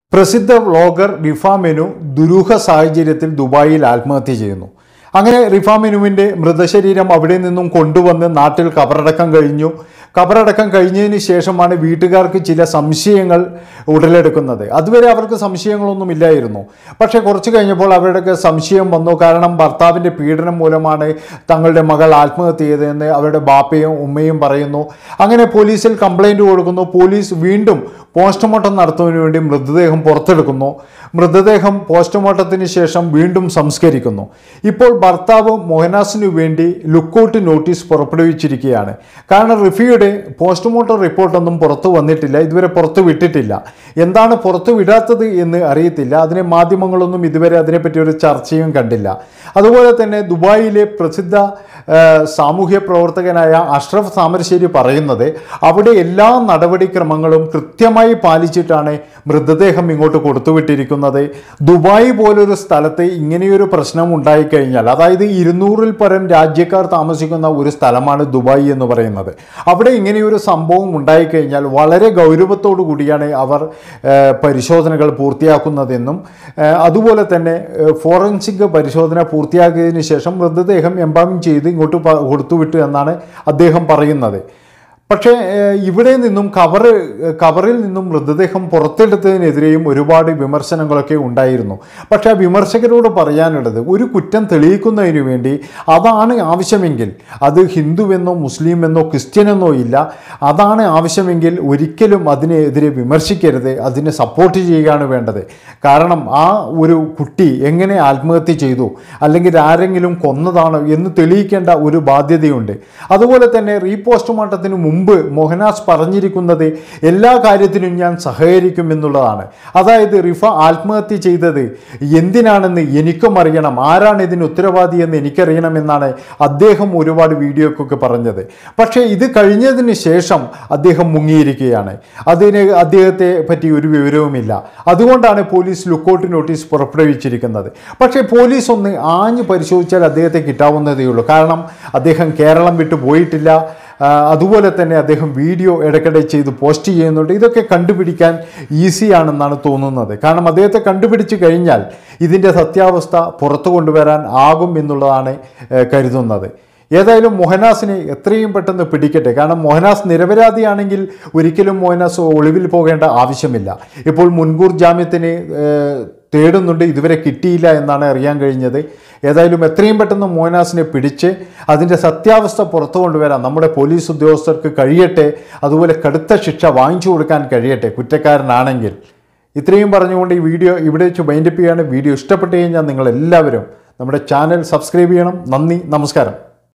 പ്രസിദ്ധ vlogger Rifa menu ദുരൂഹ സാഹചര്യത്തിൽ ദുബായിൽ ആത്മഹത്യ ചെയ്യുന്നു അങ്ങനെ റിഫ മെനുവിൻ്റെ മൃതശരീരം അവിടെ നിന്നും കൊണ്ടുവന്ന് നാട്ടിൽ കബറടക്കം കഴിഞ്ഞു കബറടക്കം കഴിഞ്ഞതിന് ശേഷമാണ് വീട്ടുകാർക്ക് ചില സംശയങ്ങൾ ഉടലെടുക്കുന്നത് അതുവരെ അവർക്ക് സംശയങ്ങളൊന്നും ഇല്ലായിരുന്നു പക്ഷേ കുറച്ച് കഴിഞ്ഞപ്പോൾ അവരുടെയൊക്കെ സംശയം വന്നു കാരണം ഭർത്താവിൻ്റെ പീഡനം മൂലമാണ് തങ്ങളുടെ മകൾ ആത്മഹത്യ ചെയ്തതെന്ന് അവരുടെ ബാപ്പയും ഉമ്മയും പറയുന്നു അങ്ങനെ പോലീസിൽ കംപ്ലൈൻറ്റ് കൊടുക്കുന്നു പോലീസ് വീണ്ടും പോസ്റ്റ്മോർട്ടം നടത്തുന്നതിന് വേണ്ടി മൃതദേഹം പുറത്തെടുക്കുന്നു മൃതദേഹം പോസ്റ്റ്മോർട്ടത്തിന് ശേഷം വീണ്ടും സംസ്കരിക്കുന്നു ഇപ്പോൾ ഭർത്താവ് മൊഹനാസിനു വേണ്ടി ലുക്കൗട്ട് നോട്ടീസ് പുറപ്പെടുവിച്ചിരിക്കുകയാണ് കാരണം റിഫിയുടെ പോസ്റ്റ്മോർട്ടം റിപ്പോർട്ടൊന്നും പുറത്തു വന്നിട്ടില്ല ഇതുവരെ പുറത്തു വിട്ടിട്ടില്ല എന്താണ് പുറത്തു വിടാത്തത് എന്ന് അറിയത്തില്ല അതിനെ മാധ്യമങ്ങളൊന്നും ഇതുവരെ അതിനെപ്പറ്റി ഒരു ചർച്ചയും കണ്ടില്ല അതുപോലെ തന്നെ ദുബായിലെ പ്രസിദ്ധ ആ, സാമൂഹ്യ പ്രവർത്തകനായ അഷ്റഫ് താമരശ്ശേരി പറയുന്നത് അവിടെ എല്ലാ നടപടിക്രമങ്ങളും കൃത്യമായി പാലിച്ചിട്ടാണ് മൃതദേഹം ഇങ്ങോട്ട് കൊടുത്തുവിട്ടിരിക്കുന്നത് ദുബായ് പോലൊരു സ്ഥലത്ത് ഇങ്ങനെയൊരു പ്രശ്നം ഉണ്ടായിക്കഴിഞ്ഞാൽ അതായത് ഇരുന്നൂറിൽ പരം രാജ്യക്കാർ താമസിക്കുന്ന ഒരു സ്ഥലമാണ് ദുബായ് എന്ന് പറയുന്നത് അവിടെ ഇങ്ങനെയൊരു സംഭവം ഉണ്ടായിക്കഴിഞ്ഞാൽ വളരെ ഗൗരവത്തോടു കൂടിയാണ് അവർ ആ, പരിശോധനകൾ പൂർത്തിയാക്കുന്നതെന്നും ആ, അതുപോലെ തന്നെ ആ, ഫോറൻസിക് പരിശോധന പൂർത്തിയാക്കിയതിന് ശേഷം മൃതദേഹം എംബാമിങ് ചെയ്ത് ഇങ്ങോട്ട് പ- കൊടുത്തുവിട്ടു എന്നാണ് അദ്ദേഹം പറയുന്നത് പക്ഷേ ഏഹ്, ഇവിടെ നിന്നും കവറ് കവറിൽ നിന്നും മൃതദേഹം പുറത്തെടുത്തതിനെതിരെയും ഒരുപാട് വിമർശനങ്ങളൊക്കെ ഉണ്ടായിരുന്നു പക്ഷേ ആ വിമർശകരോട് പറയാനുള്ളത് ഒരു കുറ്റം തെളിയിക്കുന്നതിന് വേണ്ടി അതാണ് ആവശ്യമെങ്കിൽ അത് ഹിന്ദുവെന്നോ മുസ്ലിമെന്നോ ക്രിസ്ത്യനെന്നോ ഇല്ല അതാണ് ആവശ്യമെങ്കിൽ ഒരിക്കലും അതിനെതിരെ വിമർശിക്കരുത് അതിനെ സപ്പോർട്ട് ചെയ്യുകയാണ് വേണ്ടത് കാരണം ആ ഒരു കുട്ടി എങ്ങനെ ആത്മഹത്യ ചെയ്തു അല്ലെങ്കിൽ ആരെങ്കിലും കൊന്നതാണോ എന്ന് തെളിയിക്കേണ്ട ഒരു ബാധ്യതയുണ്ട് അതുപോലെ തന്നെ റീപോസ്റ്റ്മോർട്ടത്തിന് മുമ്പ് മോഹനാസ് പറഞ്ഞിരിക്കുന്നത് എല്ലാ കാര്യത്തിനും ഞാൻ സഹകരിക്കും എന്നുള്ളതാണ് അതായത് റിഫ ആത്മഹത്യ ചെയ്തത് എന്തിനാണെന്ന് എനിക്കും അറിയണം ആരാണ് ഇതിന് ഉത്തരവാദി എന്ന് എനിക്കറിയണമെന്നാണ് അദ്ദേഹം ഒരുപാട് വീഡിയോക്കൊക്കെ പറഞ്ഞത് പക്ഷേ ഇത് കഴിഞ്ഞതിന് ശേഷം അദ്ദേഹം മുങ്ങിയിരിക്കുകയാണ് അതിന് അദ്ദേഹത്തെ പറ്റി ഒരു വിവരവുമില്ല അതുകൊണ്ടാണ് പോലീസ് ലുക്കൗട്ട് നോട്ടീസ് പുറപ്പെടുവിച്ചിരിക്കുന്നത് പക്ഷേ പോലീസ് ഒന്ന് ആഞ്ഞു പരിശോധിച്ചാൽ അദ്ദേഹത്തെ കിട്ടാവുന്നതേ ഉള്ളൂ കാരണം അദ്ദേഹം കേരളം വിട്ടു പോയിട്ടില്ല ആ, അതുപോലെ തന്നെ അദ്ദേഹം വീഡിയോ ഇടയ്ക്കിടെ ചെയ്ത് പോസ്റ്റ് ചെയ്യുന്നുണ്ട് ഇതൊക്കെ കണ്ടുപിടിക്കാൻ ഈസിയാണെന്നാണ് തോന്നുന്നത് കാരണം അദ്ദേഹത്തെ കണ്ടുപിടിച്ച് കഴിഞ്ഞാൽ ഇതിൻ്റെ സത്യാവസ്ഥ പുറത്തു കൊണ്ടുവരാൻ ആകും എന്നുള്ളതാണ് ഏഹ്, കരുതുന്നത് ഏതായാലും മൊഹനാസിനെ എത്രയും പെട്ടെന്ന് പിടിക്കട്ടെ കാരണം മൊഹനാസ് നിരപരാധിയാണെങ്കിൽ ഒരിക്കലും മൊഹനാസ് ഒളിവിൽ പോകേണ്ട ആവശ്യമില്ല ഇപ്പോൾ മുൻകൂർ ജാമ്യത്തിന് ഏഹ്, തേടുന്നുണ്ട് ഇതുവരെ കിട്ടിയില്ല എന്നാണ് അറിയാൻ കഴിഞ്ഞത് ഏതായാലും എത്രയും പെട്ടെന്ന് മോഹനാസിനെ പിടിച്ച് അതിൻ്റെ സത്യാവസ്ഥ പുറത്തു കൊണ്ടുവരാൻ നമ്മുടെ പോലീസ് ഉദ്യോഗസ്ഥർക്ക് കഴിയട്ടെ അതുപോലെ കടുത്ത ശിക്ഷ വാങ്ങിച്ചു കൊടുക്കാൻ കഴിയട്ടെ കുറ്റക്കാരനാണെങ്കിൽ ഇത്രയും പറഞ്ഞുകൊണ്ട് ഈ വീഡിയോ ഇവിടെ വെച്ച് വൈൻഡപ്പ് ചെയ്യാണ് വീഡിയോ ഇഷ്ടപ്പെട്ട് കഴിഞ്ഞാൽ നിങ്ങളെല്ലാവരും നമ്മുടെ ചാനൽ സബ്സ്ക്രൈബ് ചെയ്യണം നന്ദി നമസ്കാരം